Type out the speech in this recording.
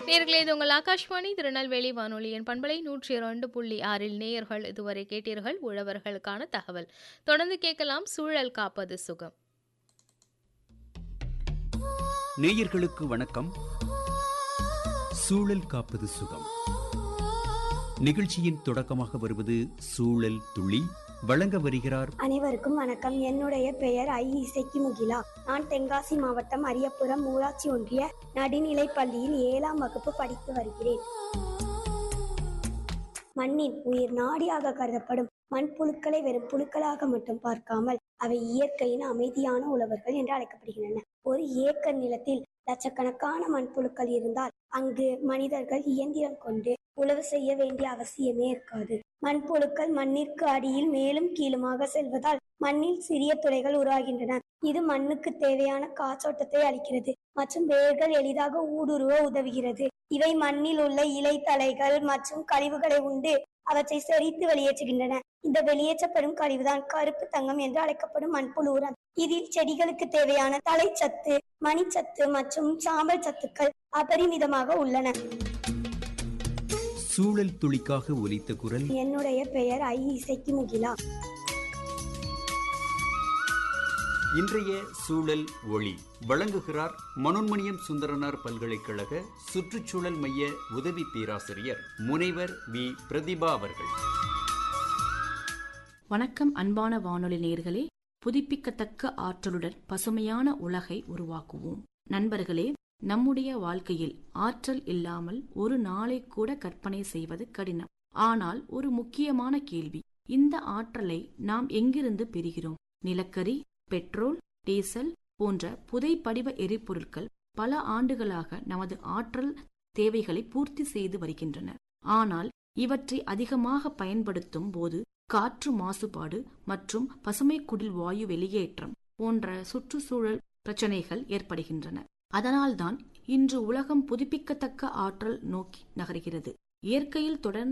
நேர்களே இது உங்கள் ஆகாஷ்வாணி திருநெல்வேலி வானொலியின் பண்பலை நூற்றி இரண்டு புள்ளி ஆறில் நேயர்கள் இதுவரை கேட்டீர்கள் உழவர்களுக்கான தகவல் தொடர்ந்து கேட்கலாம் சூழல் காப்பது சுகம் நேயர்களுக்கு வணக்கம் சூழல் காப்பது சுகம் நிகழ்ச்சியின் தொடக்கமாக வருவது சூழல் துளி வழங்க வருகிறார் அனைவருக்கும் வணக்கம் என்னுடைய பெயர் ஐ இசைக்கு முகிலா நான் தென்காசி மாவட்டம் அரியப்புறம் ஊராட்சி ஒன்றிய நடுநிலைப் பள்ளியில் ஏழாம் வகுப்பு படித்து வருகிறேன் மண்ணின் உயிர் நாடியாக கருதப்படும் மண்புழுக்களை வெறும் புழுக்களாக மட்டும் பார்க்காமல் அவை இயற்கையின் அமைதியான உழவர்கள் என்று அழைக்கப்படுகின்றன ஒரு ஏக்கர் நிலத்தில் லட்சக்கணக்கான மண்புழுக்கள் இருந்தால் அங்கு மனிதர்கள் இயந்திரம் கொண்டு உழவு செய்ய வேண்டிய அவசியமே இருக்காது மண்புழுக்கள் மண்ணிற்கு அடியில் மேலும் கீழுமாக செல்வதால் மண்ணில் சிறிய துளைகள் உருவாகின்றன இது மண்ணுக்கு தேவையான காற்றோட்டத்தை அளிக்கிறது மற்றும் வேர்கள் எளிதாக ஊடுருவ உதவுகிறது இவை மண்ணில் உள்ள இலை தலைகள் மற்றும் கழிவுகளை உண்டு அவற்றை செறித்து வெளியேற்றுகின்றன இந்த வெளியேற்றப்படும் கழிவுதான் கருப்பு தங்கம் என்று அழைக்கப்படும் மண்புழு உரம் இதில் செடிகளுக்கு தேவையான தலைச்சத்து மணிச்சத்து மற்றும் சாம்பல் சத்துக்கள் அபரிமிதமாக உள்ளன சூழல் துளிக்காக ஒலித்த குரல் என்னுடைய பெயர் ஐ இசைக்கு முகிலா இன்றைய சூழல் ஒளி வழங்குகிறார் மனோன்மணியம் சுந்தரனார் பல்கலைக்கழக சுற்றுச்சூழல் மைய உதவி பேராசிரியர் முனைவர் வி பிரதிபா அவர்கள் வணக்கம் அன்பான வானொலி நேர்களே புதுப்பிக்கத்தக்க ஆற்றலுடன் பசுமையான உலகை உருவாக்குவோம் நண்பர்களே நம்முடைய வாழ்க்கையில் ஆற்றல் இல்லாமல் ஒரு நாளை கூட கற்பனை செய்வது கடினம் ஆனால் ஒரு முக்கியமான கேள்வி இந்த ஆற்றலை நாம் எங்கிருந்து பெறுகிறோம் நிலக்கரி பெட்ரோல் டீசல் போன்ற புதைப்படிவ எரிபொருட்கள் பல ஆண்டுகளாக நமது ஆற்றல் தேவைகளை பூர்த்தி செய்து வருகின்றன ஆனால் இவற்றை அதிகமாக பயன்படுத்தும் போது காற்று மாசுபாடு மற்றும் பசுமை குடில் வாயு வெளியேற்றம் போன்ற சுற்றுச்சூழல் பிரச்சனைகள் ஏற்படுகின்றன அதனால்தான் இன்று உலகம் புதுப்பிக்கத்தக்க ஆற்றல் நோக்கி நகர்கிறது இயற்கையில் தொடர்ந்து